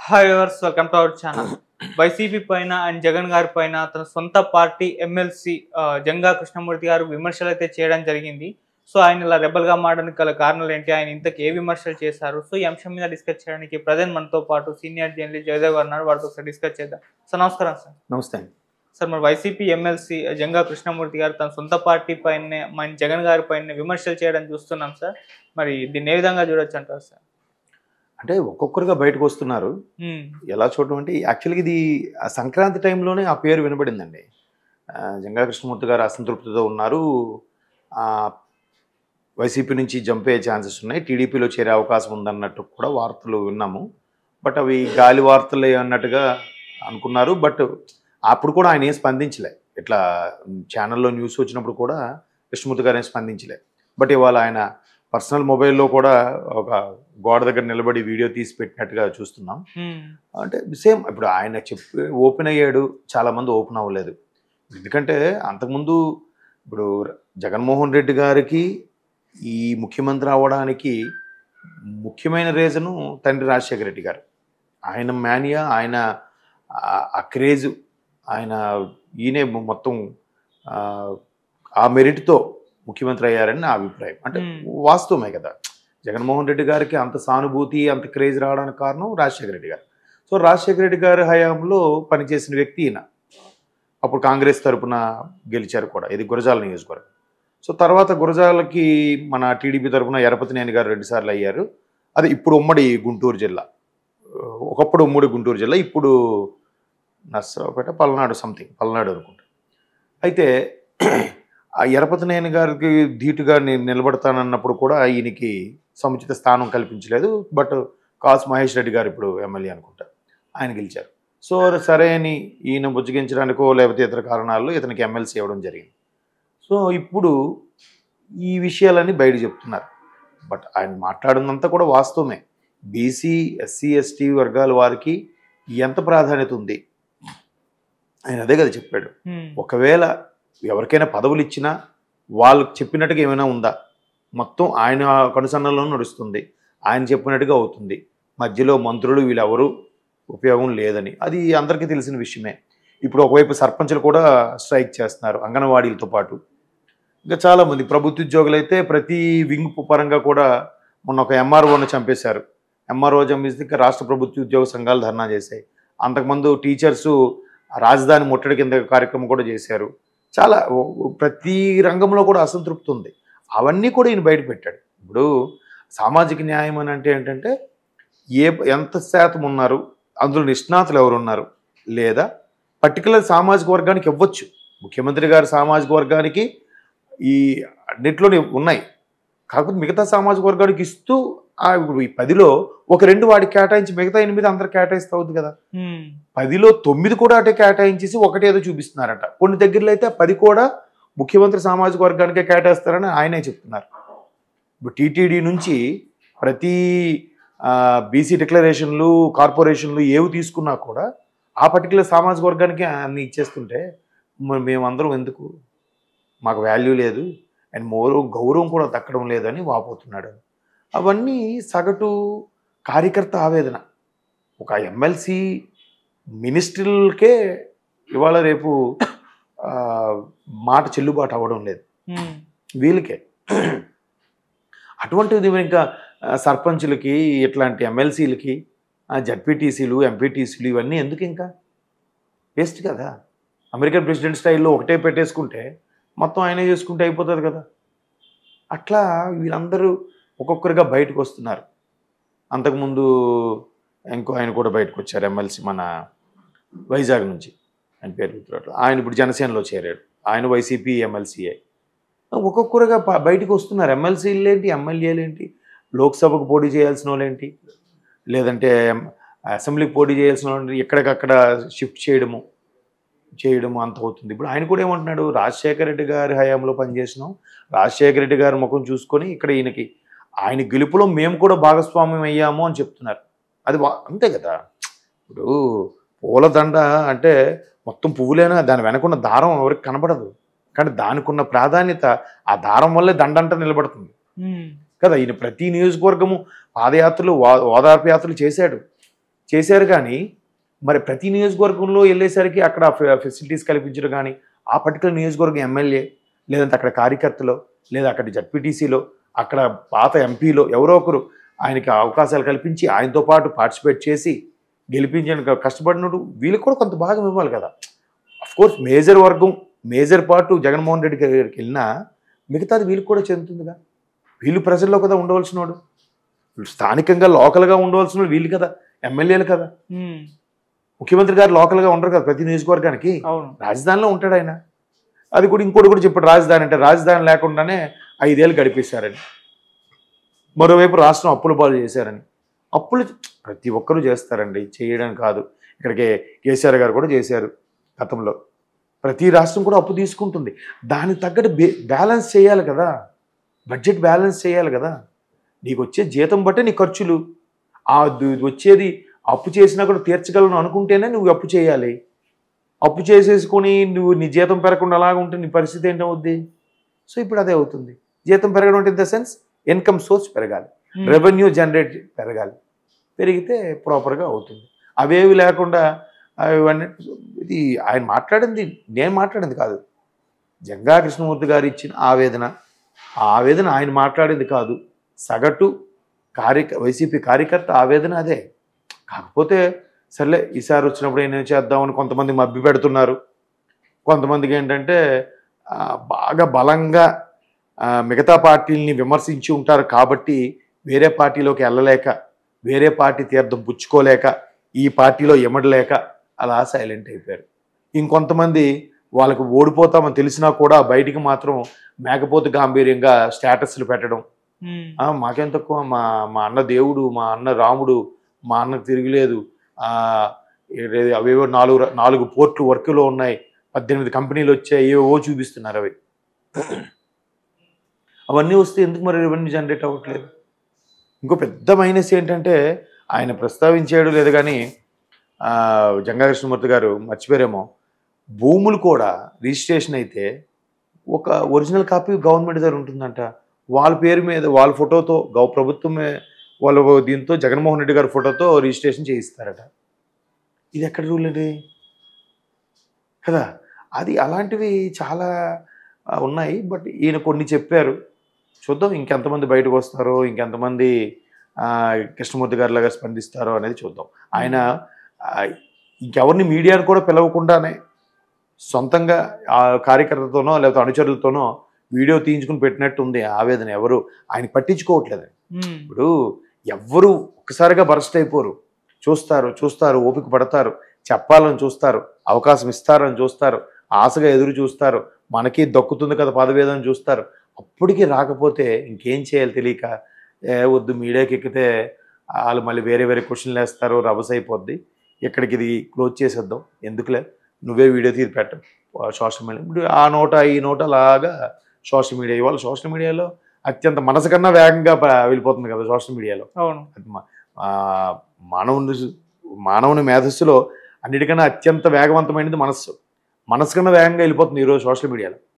Hi వర్స్ welcome to our channel YCP పైన and Jagan గారి పైన తన సొంత పార్టీ ఎమ్మెల్సీ జంగా కృష్ణమూర్తి గారు విమర్శలు అయితే చేయడం జరిగింది సో ఆయన ఇలా రెబల్ గా మారడానికి గల కారణాలు ఏంటి ఆయన ఇంతకు ఏ విమర్శలు చేశారు సో ఈ అంశం మీద డిస్కస్ చేయడానికి ప్రజెంట్ మనతో పాటు సీనియర్ జర్నలిస్ట్ జయదేవ్ గారు ఉన్నారు వారితో ఒకసారి డిస్కస్ చేద్దాం సార్ నమస్కారం సార్ నమస్తే అండి సార్ మరి వైసీపీ ఎమ్మెల్సీ జంగా కృష్ణమూర్తి గారు తన సొంత పార్టీ పైన మన జగన్ గారి పైన విమర్శలు చేయడం చూస్తున్నాం సార్ మరి దీన్ని ఏ విధంగా చూడొచ్చు అంటారు సార్ అంటే ఒక్కొక్కరుగా బయటకు వస్తున్నారు ఉమ్, ఎలా చూడటం అంటే యాక్చువల్గా ఇది ఆ సంక్రాంతి టైంలోనే ఆ పేరు వినబడిందండి ఆ, జంగా కృష్ణమూర్తి గారు అసంతృప్తితో ఉన్నారు ఆ, వైసీపీ నుంచి జంప్ అయ్యే ఛాన్సెస్ ఉన్నాయి టీడీపీలో చేరే అవకాశం ఉందన్నట్టు కూడా వార్తలు విన్నాము బట్ అవి గాలి వార్తలే అన్నట్టుగా అనుకున్నారు బట్ అప్పుడు కూడా ఆయన ఏం స్పందించలే ఇట్లా ఛానల్లో న్యూస్ వచ్చినప్పుడు కూడా కృష్ణమూర్తి గారు ఏం స్పందించలే బట్ ఇవాళ ఆయన పర్సనల్ మొబైల్లో కూడా ఒక గోడ దగ్గర నిలబడి వీడియో తీసి పెట్టినట్టుగా చూస్తున్నాం ఉమ్, అంటే సేమ్ ఇప్పుడు ఆయన చెప్పి ఓపెన్ అయ్యాడు చాలామంది ఓపెన్ అవ్వలేదు ఎందుకంటే అంతకుముందు ఇప్పుడు జగన్మోహన్ రెడ్డి గారికి ఈ ముఖ్యమంత్రి అవ్వడానికి ముఖ్యమైన రీజను తండ్రి రాజశేఖర రెడ్డి గారు ఆయన మేనియా ఆయన ఆ- ఆ క్రేజ్ ఆయన ఈయనే మొత్తం ఆ, ఆ మెరిట్తో ముఖ్యమంత్రి అయ్యారని నా అభిప్రాయం అంటే Hmm. వాస్తవమే కదా జగన్మోహన్ రెడ్డి గారికి అంత సానుభూతి అంత క్రేజ్ రావడానికి కారణం రాజశేఖర రెడ్డి గారు సో రాజశేఖర రెడ్డి గారి హయాంలో పనిచేసిన వ్యక్తి ఈయన అప్పుడు కాంగ్రెస్ తరపున గెలిచారు కూడా ఇది గురజాల నియోజకవర్గం సో తర్వాత గురజాలకి మన టీడీపీ తరపున ఎరపతినేని గారు రెండుసార్లు అయ్యారు అది ఇప్పుడు ఉమ్మడి గుంటూరు జిల్లా ఒకప్పుడు ఉమ్మడి గుంటూరు జిల్లా ఇప్పుడు నర్సరావుపేట పల్నాడు సంథింగ్ పల్నాడు అనుకుంటా అయితే ఆ ఎరపతినేని గారికి ధీటుగా నేను నిలబడతానన్నప్పుడు కూడా ఈయనకి సముచిత స్థానం కల్పించలేదు బట్ కాసు మహేష్ రెడ్డి గారు ఇప్పుడు ఎమ్మెల్యే అనుకుంటా ఆయన గెలిచారు సో సరే అని ఈయన బుజ్జగించడానికో లేకపోతే ఇతర కారణాల్లో ఇతనికి ఎమ్మెల్సీ ఇవ్వడం జరిగింది సో ఇప్పుడు ఈ విషయాలన్నీ బయట చెప్తున్నారు బట్ ఆయన మాట్లాడినంతా కూడా వాస్తవమే బీసీ ఎస్సీ ఎస్టీ వర్గాల వారికి ఎంత ప్రాధాన్యత ఉంది ఆయన అదే కదా చెప్పాడు ఉమ్, ఒకవేళ ఎవరికైనా పదవులు ఇచ్చినా వాళ్ళకి చెప్పినట్టుగా ఏమైనా ఉందా మొత్తం ఆయన కనుసన్నలో నడుస్తుంది ఆయన చెప్పినట్టుగా అవుతుంది మధ్యలో మంత్రులు వీళ్ళెవరు ఉపయోగం లేదని అది అందరికీ తెలిసిన విషయమే ఇప్పుడు ఒకవైపు సర్పంచులు కూడా స్ట్రైక్ చేస్తున్నారు అంగన్వాడీలతో పాటు ఇంకా చాలామంది ప్రభుత్వ ఉద్యోగులు అయితే ప్రతి వింగ్ పరంగా కూడా మొన్న ఒక ఎంఆర్ఓను చంపేశారు ఎంఆర్ఓ చంపేస్తే ఇంకా రాష్ట్ర ప్రభుత్వ ఉద్యోగ సంఘాలు ధర్నా చేశాయి అంతకుముందు టీచర్సు రాజధాని ముట్టడి కింద కార్యక్రమం కూడా చేశారు చాలా ఓ- ఓ- ప్రతి రంగంలో కూడా అసంతృప్తి ఉంది అవన్నీ కూడా ఈయన బయట పెట్టాడు ఇప్పుడు సామాజిక న్యాయం అని అంటే ఏంటంటే ఏ ఎంత శాతం ఉన్నారు అందులో నిష్ణాతులు ఎవరు ఉన్నారు లేదా పర్టికులర్ సామాజిక వర్గానికి ఇవ్వచ్చు ముఖ్యమంత్రి గారి సామాజిక వర్గానికి ఈ అన్నిట్లోనే ఉన్నాయి కాకపోతే మిగతా సామాజిక వర్గానికి ఇస్తూ ఆ ఇప్పుడు ఈ పదిలో ఒక రెండు వాడికి కేటాయించి మిగతా ఎనిమిది అందరు కేటాయిస్తూ అవుతుంది కదా ఉమ్, పదిలో తొమ్మిది కూడా అటే కేటాయించేసి ఒకటి ఏదో చూపిస్తున్నారట కొన్ని దగ్గరలో అయితే పది కూడా ముఖ్యమంత్రి సామాజిక వర్గానికే కేటాయిస్తారని ఆయనే చెప్తున్నారు ఇప్పుడు టీటీడీ నుంచి ప్రతి బీసీ డిక్లరేషన్లు కార్పొరేషన్లు ఏవి తీసుకున్నా కూడా ఆ పర్టికులర్ సామాజిక వర్గానికి అన్ని ఇచ్చేస్తుంటే మరి మేమందరం ఎందుకు మాకు వాల్యూ లేదు అండ్ మోరు గౌరవం కూడా దక్కడం లేదని వాపోతున్నాడు అవన్నీ సగటు కార్యకర్త ఆవేదన ఒక ఎమ్మెల్సీ మినిస్ట్రీలకే ఇవాళ రేపు ఆ, మాట చెల్లుబాటు అవ్వడం లేదు ఉమ్, వీళ్ళకే అటువంటిది ఇంకా ఆ, సర్పంచులకి ఇట్లాంటి ఎమ్మెల్సీలకి జడ్పీటీసీలు ఎంపీటీసీలు ఇవన్నీ ఎందుకు ఇంకా వేస్ట్ కదా అమెరికన్ ప్రెసిడెంట్ స్టైల్లో ఒకటే పెట్టేసుకుంటే మొత్తం ఆయనే చేసుకుంటే అయిపోతుంది కదా అట్లా వీళ్ళందరూ ఒక్కొక్కరిగా బయటకు వస్తున్నారు అంతకుముందు ఇంకో ఆయన కూడా బయటకు వచ్చారు ఎమ్మెల్సీ మన వైజాగ్ నుంచి ఆయన పేరు గుర్తురావట్లేదు. ఆయన ఇప్పుడు జనసేనలో చేరాడు ఆయన వైసీపీ ఎమ్మెల్సీఏ ఒక్కొక్కరుగా ప- బయటకు వస్తున్నారు ఎమ్మెల్సీలు ఏంటి ఎమ్మెల్యేలు ఏంటి లోక్సభకు పోటీ చేయాల్సిన వాళ్ళు ఏంటి లేదంటే అసెంబ్లీకి పోటీ చేయాల్సిన వాళ్ళు ఎక్కడికక్కడ షిఫ్ట్ చేయడము చేయడము అంత అవుతుంది ఇప్పుడు ఆయన కూడా ఏమంటున్నాడు రాజశేఖర రెడ్డి గారి హయాంలో పనిచేసినాం రాజశేఖర రెడ్డి గారి ముఖం చూసుకొని ఇక్కడ ఈయనకి ఆయన గెలుపులో మేము కూడా భాగస్వామ్యం అయ్యాము అని చెప్తున్నారు అది వా- అంతే కదా ఇప్పుడు పూలదండ అంటే మొత్తం పువ్వులేనా దాని వెనకున్న దారం ఎవరికి కనబడదు కానీ దానికి ఉన్న ప్రాధాన్యత ఆ దారం వల్లే దండంట నిలబడుతుంది ఉమ్, కదా ఈయన ప్రతి నియోజకవర్గము పాదయాత్రలు వా- ఓదార్పు యాత్రలు చేశాడు చేశారు కానీ మరి ప్రతి నియోజకవర్గంలో వెళ్ళేసరికి అక్కడ ఫెసిలిటీస్ కల్పించడం కానీ ఆ పర్టికులర్ నియోజకవర్గం ఎమ్మెల్యే లేదంటే అక్కడ కార్యకర్తలో లేదా అక్కడ జడ్పీటీసీలో అక్కడ పాత ఎంపీలో ఎవరో ఒకరు ఆయనకి అవకాశాలు కల్పించి ఆయనతో పాటు పార్టిసిపేట్ చేసి గెలిపించడానికి కష్టపడినట్టు వీళ్ళకి కూడా కొంత భాగం ఇవ్వాలి కదా అఫ్ కోర్స్ మేజర్ వర్గం మేజర్ పార్ట్ జగన్మోహన్ రెడ్డి గారికి వెళ్ళినా మిగతాది వీళ్ళకి కూడా చెందుతుందిగా వీళ్ళు ప్రజల్లో కదా ఉండవలసిన వాడు స్థానికంగా లోకల్గా ఉండవలసిన వాడు వీళ్ళు కదా ఎమ్మెల్యేలు కదా ఉమ్, ముఖ్యమంత్రి గారు లోకల్గా ఉండరు కదా ప్రతి నియోజకవర్గానికి అవును రాజధానిలో ఉంటాడు ఆయన అది కూడా ఇంకోటి కూడా చెప్పాడు రాజధాని అంటే రాజధాని లేకుండానే ఐదేళ్ళు గడిపేశారని మరోవైపు రాష్ట్రం అప్పుల పాలు చేశారని అప్పులు ప్రతి ఒక్కరూ చేస్తారండి చేయడం కాదు ఇక్కడికి కేసీఆర్ గారు కూడా చేశారు గతంలో ప్రతి రాష్ట్రం కూడా అప్పు తీసుకుంటుంది దానికి తగ్గట్టు బే- బ్యాలెన్స్ చేయాలి కదా బడ్జెట్ బ్యాలెన్స్ చేయాలి కదా నీకు వచ్చే జీతం బట్టే నీ ఖర్చులు ఆ దు- వచ్చేది అప్పు చేసినా కూడా తీర్చగలను అనుకుంటేనే నువ్వు అప్పు చేయాలి అప్పు చేసేసుకొని నువ్వు నీ జీతం పెరగకుండా అలాగ ఉంటే నీ పరిస్థితి ఏంటవుద్ది సో ఇప్పుడు అదే అవుతుంది జీతం పెరగడం అంటే in the sense income source పెరగాలి ఉమ్, రెవెన్యూ జనరేట్ పెరగాలి పెరిగితే ప్రాపర్గా అవుతుంది అవేవి లేకుండా ఇవన్నీ ఇది ఆయన మాట్లాడింది నేను మాట్లాడింది కాదు జంగా కృష్ణమూర్తి గారు ఇచ్చిన ఆవేదన ఆ ఆవేదన ఆయన మాట్లాడింది కాదు సగటు కార్య వైసీపీ కార్యకర్త ఆవేదన అదే కాకపోతే సర్లే ఈసారి వచ్చినప్పుడు ఏం చేద్దామని కొంతమంది మభ్య పెడుతున్నారు కొంతమందికి ఏంటంటే ఆ, బాగా బలంగా ఆ, మిగతా పార్టీల్ని విమర్శించి ఉంటారు కాబట్టి వేరే పార్టీలోకి వెళ్ళలేక వేరే పార్టీ తీర్థం పుచ్చుకోలేక ఈ పార్టీలో ఎమడలేక అలా సైలెంట్ అయిపోయారు ఇంకొంతమంది వాళ్ళకు ఓడిపోతామని తెలిసినా కూడా బయటికి మాత్రం మేకపోతు గాంభీర్యంగా స్టేటస్లు పెట్టడం ఉమ్, ఆ, మాకేం తక్కువ మా మా అన్న దేవుడు మా అన్న రాముడు మా అన్నకు తిరిగిలేదు ఆ, ఏది- అవేవో నాలుగు ర- నాలుగు పోర్ట్లు వర్క్లో ఉన్నాయి పద్దెనిమిది కంపెనీలు వచ్చాయి ఏవో చూపిస్తున్నారు అవి అవన్నీ వస్తే ఎందుకు మరి రెవెన్యూ జనరేట్ అవ్వట్లేదు ఇంకో పెద్ద మైనస్ ఏంటంటే ఆయన ప్రస్తావించాడు లేదు కానీ ఆ, జంగా కృష్ణమూర్తి గారు మర్చిపోయారేమో భూములు కూడా రిజిస్ట్రేషన్ అయితే ఒక ఒరిజినల్ కాపీ గవర్నమెంట్ దగ్గర ఉంటుందంట వాళ్ళ పేరు మీద వాళ్ళ ఫోటోతో గౌ ప్రభుత్వమే వాళ్ళ దీంతో జగన్మోహన్ రెడ్డి గారి ఫోటోతో రిజిస్ట్రేషన్ చేయిస్తారట ఇది ఎక్కడ రూల్ అండి కదా అది అలాంటివి చాలా ఆ, ఉన్నాయి బట్ ఈయన కొన్ని చెప్పారు చూద్దాం ఇంకెంతమంది బయటకు వస్తారో ఇంకెంతమంది ఆ, కృష్ణమూర్తి గారి లాగా స్పందిస్తారో అనేది చూద్దాం ఆయన ఆ, ఇంకెవరిని మీడియాను కూడా పిలవకుండానే సొంతంగా ఆ కార్యకర్తతోనో లేకపోతే అనుచరులతోనో వీడియో తీయించుకుని పెట్టినట్టు ఉంది ఆవేదన ఎవరు ఆయన పట్టించుకోవట్లేదు ఉమ్, ఇప్పుడు ఎవ్వరు ఒక్కసారిగా బరస్ట్ అయిపోరు చూస్తారు చూస్తారు ఓపిక పడతారు చెప్పాలని చూస్తారు అవకాశం ఇస్తారని చూస్తారు ఆశగా ఎదురు చూస్తారు మనకి దక్కుతుంది కదా పదవేదని చూస్తారు అప్పటికి రాకపోతే ఇంకేం చేయాలి తెలియక ఏ వద్దు మీడియాకి ఎక్కితే వాళ్ళు మళ్ళీ వేరే వేరే క్వశ్చన్లు వేస్తారు రభస అయిపోద్ది ఇక్కడికి ఇది క్లోజ్ చేసేద్దాం ఎందుకులే నువ్వే వీడియో తీసి పెట్ట సోషల్ మీడియా ఇప్పుడు ఆ నోట ఈ నోట అలాగా సోషల్ మీడియా ఇవాళ సోషల్ మీడియాలో అత్యంత మనసు కన్నా వేగంగా ప- వెళ్ళిపోతుంది కదా సోషల్ మీడియాలో అవును అది మా- ఆ, మానవుని మానవుని మేధస్సులో అన్నిటికన్నా అత్యంత వేగవంతమైనది మనస్సు మనసు కన్నా వేగంగా వెళ్ళిపోతుంది ఈరోజు సోషల్ మీడియాలో